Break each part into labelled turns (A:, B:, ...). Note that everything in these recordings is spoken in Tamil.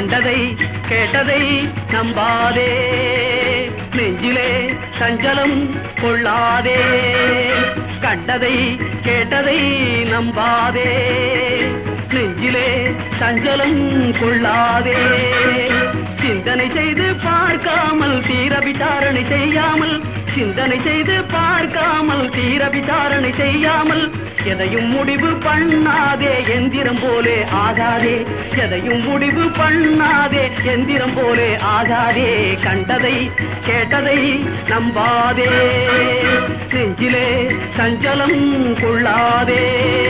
A: கண்டதை கேட்டதை நம்பாதே நெஞ்சிலே சஞ்சலம் கொள்ளாதே கண்டதை கேட்டதை நம்பாதே நெஞ்சிலே சஞ்சலம் கொள்ளாதே சிந்தனை செய்து பார்க்காமல் தீர விசாரணை செய்யாமல் சிந்தனை செய்து பார்க்காமல் தீர விசாரணை செய்யாமல் எதையும் முடிவு பண்ணாதே எந்திரம் போலே ஆகாதே எதையும் முடிவு பண்ணாதே எந்திரம் போலே ஆகாதே கண்டதை கேட்டதை நம்பாதே நெஞ்சிலே சஞ்சலம் கொள்ளாதே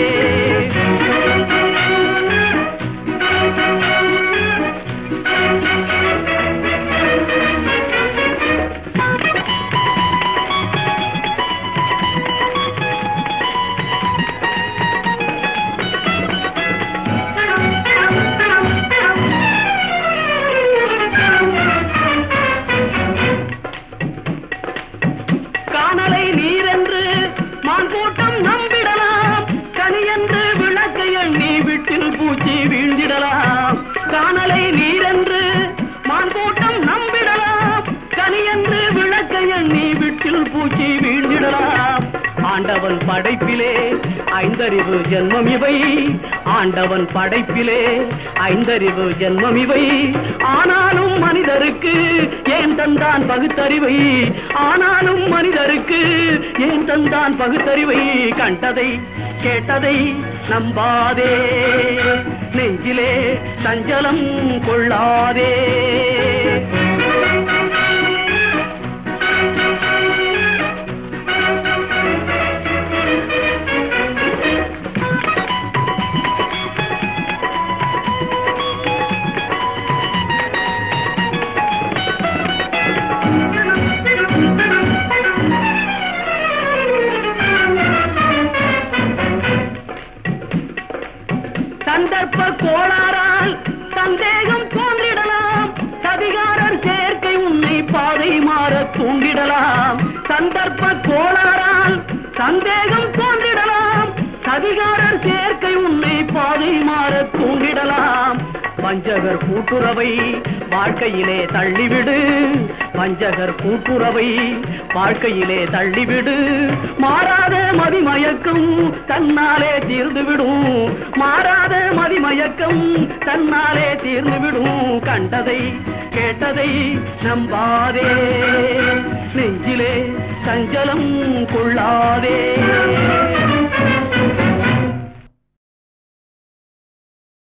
A: காணலை நீரென்று மான் கூட்டம் நம்பிடலாம் கனியென்று விளக்கை எண்ணி விட்டில் பூச்சி வீழ்ந்திடலாம் காணலை நீரென்று மான் கூட்டம் நம்பிடலாம் கனியென்று விளக்கை எண்ணி விட்டில் பூச்சி வீழ்ந்திடலாம் ஆண்டவன் படைப்பிலே ஐந்தறிவு ஜென்மம் இவை ஆண்டவன் படைப்பிலே ஐந்தறிவு ஜென்மம் இவை ஆனாலும் மனிதருக்கு ஏன் தந்தான் பகுத்தறிவை ஆனாலும் மனிதருக்கு ஏன் தந்தான் பகுத்தறிவை கண்டதை கேட்டதை நம்பாதே நெஞ்சிலே சஞ்சலம் கொள்ளாதே சந்தர்ப்ப கோளாறால் சந்தேகம் தோன்றிடலாம் சதிகாரர் சேர்க்கை உன்னை பாதை மாற தூண்டிடலாம் சந்தர்ப்ப கோளாறால் சந்தேகம் தோன்றிடலாம் சதிகாரர் சேர்க்கை உன்னை பாதை மாற தூண்டிடலாம் வஞ்சகர் கூட்டுறவை வாழ்க்கையிலே தள்ளிவிடு வஞ்சகர் கூட்டுறவை வாழ்க்கையிலே தள்ளிவிடு மாறாத மதிமயக்கம் தன்னாலே தீர்ந்துவிடும் மாறாத மதிமயக்கம் தன்னாலே தீர்ந்துவிடும் கண்டதை கேட்டதை நம்பாதே நெஞ்சிலே சஞ்சலம் கொள்ளாதே